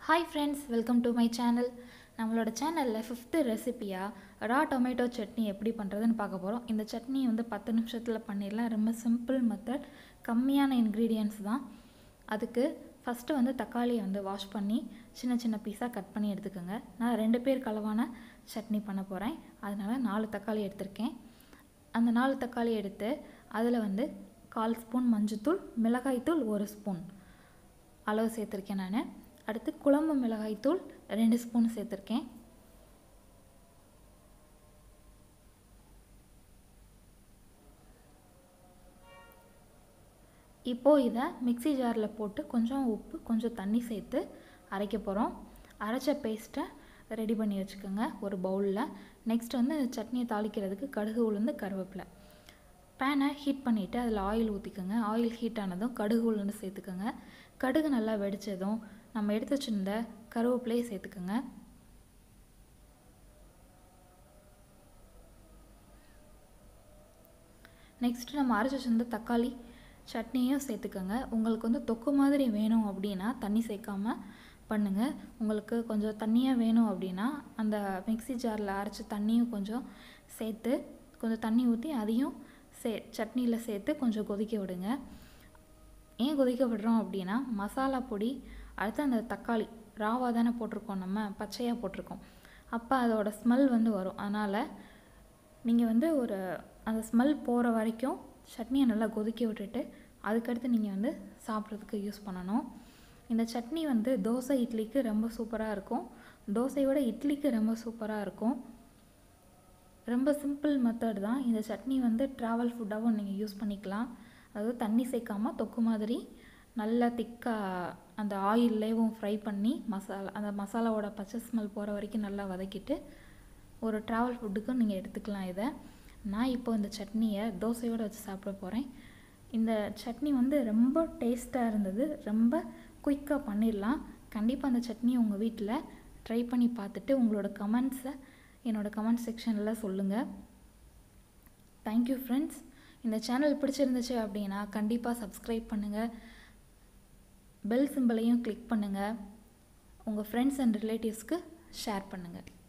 hi friends welcome to my channel நம்மளோட சேனலில் fifth ரெசிபியாக ரா டொமேட்டோ சட்னி எப்படி பண்ணுறதுன்னு பார்க்க போகிறோம் இந்த சட்னி வந்து பத்து நிமிஷத்தில் பண்ணிடலாம் ரொம்ப சிம்பிள் மெத்தட் கம்மியான இன்க்ரீடியன்ஸ் தான் அதுக்கு ஃபஸ்ட்டு வந்து தக்காளியை வந்து வாஷ் பண்ணி சின்ன சின்ன பீஸாக கட் பண்ணி எடுத்துக்கோங்க நான் ரெண்டு பேர் அளவான சட்னி பண்ண போகிறேன் அதனால் நாலு தக்காளி எடுத்திருக்கேன் அந்த நாலு தக்காளி எடுத்து அதில் வந்து கால் ஸ்பூன் மஞ்சத்தூள் மிளகாய்த்தூள் ஒரு ஸ்பூன் அளவு சேர்த்துருக்கேன் நான் அடுத்து குழம்பு மிளகாய்த்தூள் ரெண்டு ஸ்பூன் சேர்த்துருக்கேன் இப்போது இதை மிக்ஸி ஜாரில் போட்டு கொஞ்சம் உப்பு கொஞ்சம் தண்ணி சேர்த்து அரைக்க போகிறோம் அரைச்ச பேஸ்ட்டை ரெடி பண்ணி வச்சுக்கோங்க ஒரு பவுலில் நெக்ஸ்ட் வந்து சட்னியை தாளிக்கிறதுக்கு கடுகு உளுந்து கருவேப்பிலை பேனை ஹீட் பண்ணிவிட்டு அதில் ஆயில் ஊற்றிக்கோங்க ஆயில் ஹீட் ஆனதும் கடுகு உளுந்து சேர்த்துக்கோங்க கடுகு நல்லா வெடித்ததும் நம்ம எடுத்து வச்சுருந்த கருவேப்பிலையை சேர்த்துக்கோங்க நெக்ஸ்ட் நம்ம அரைச்சி வச்சுருந்த தக்காளி சட்னியும் சேர்த்துக்கோங்க உங்களுக்கு வந்து தொக்கு மாதிரி வேணும் அப்படின்னா தண்ணி சேர்க்காம பண்ணுங்கள் உங்களுக்கு கொஞ்சம் தண்ணியாக வேணும் அப்படின்னா அந்த மிக்ஸி ஜாரில் அரைச்ச தண்ணியும் கொஞ்சம் சேர்த்து கொஞ்சம் தண்ணி ஊற்றி அதையும் சே சட்னியில் சேர்த்து கொஞ்சம் கொதிக்க விடுங்க ஏன் கொதிக்க விடுறோம் அப்படின்னா மசாலா பொடி அடுத்து அந்த தக்காளி ராவாக தானே போட்டிருக்கோம் நம்ம பச்சையாக போட்டிருக்கோம் அப்போ அதோட ஸ்மெல் வந்து வரும் அதனால் நீங்கள் வந்து ஒரு அந்த ஸ்மெல் போகிற வரைக்கும் சட்னியை நல்லா கொதிக்க விட்டுட்டு அதுக்கடுத்து நீங்கள் வந்து சாப்பிட்றதுக்கு யூஸ் பண்ணணும் இந்த சட்னி வந்து தோசை இட்லிக்கு ரொம்ப சூப்பராக இருக்கும் தோசையோட இட்லிக்கு ரொம்ப சூப்பராக இருக்கும் ரொம்ப சிம்பிள் மெத்தட் தான் இந்த சட்னி வந்து ட்ராவல் ஃபுட்டாகவும் நீங்கள் யூஸ் பண்ணிக்கலாம் அதாவது தண்ணி சேர்க்காமல் தொக்கு மாதிரி நல்லா திக்காக அந்த ஆயில்லேயும் ஃப்ரை பண்ணி மசாலா அந்த மசாலாவோட பச்சை ஸ்மெல் போகிற வரைக்கும் நல்லா வதக்கிட்டு ஒரு ட்ராவல் ஃபுட்டுக்கும் நீங்கள் எடுத்துக்கலாம் இதை நான் இப்போ இந்த சட்னியை தோசையோடு வச்சு சாப்பிட போகிறேன் இந்த சட்னி வந்து ரொம்ப டேஸ்ட்டாக இருந்தது ரொம்ப குயிக்காக பண்ணிடலாம் கண்டிப்பாக அந்த சட்னி உங்கள் வீட்டில் ட்ரை பண்ணி பார்த்துட்டு உங்களோட கமெண்ட்ஸை என்னோடய கமெண்ட் செக்ஷனில் சொல்லுங்கள் தேங்க்யூ ஃப்ரெண்ட்ஸ் இந்த சேனல் பிடிச்சிருந்துச்சு அப்படின்னா கண்டிப்பாக சப்ஸ்கிரைப் பண்ணுங்கள் பெல் சிம்பிளையும் கிளிக் பண்ணுங்கள் உங்கள் ஃப்ரெண்ட்ஸ் அண்ட் ரிலேட்டிவ்ஸ்க்கு ஷேர் பண்ணுங்கள்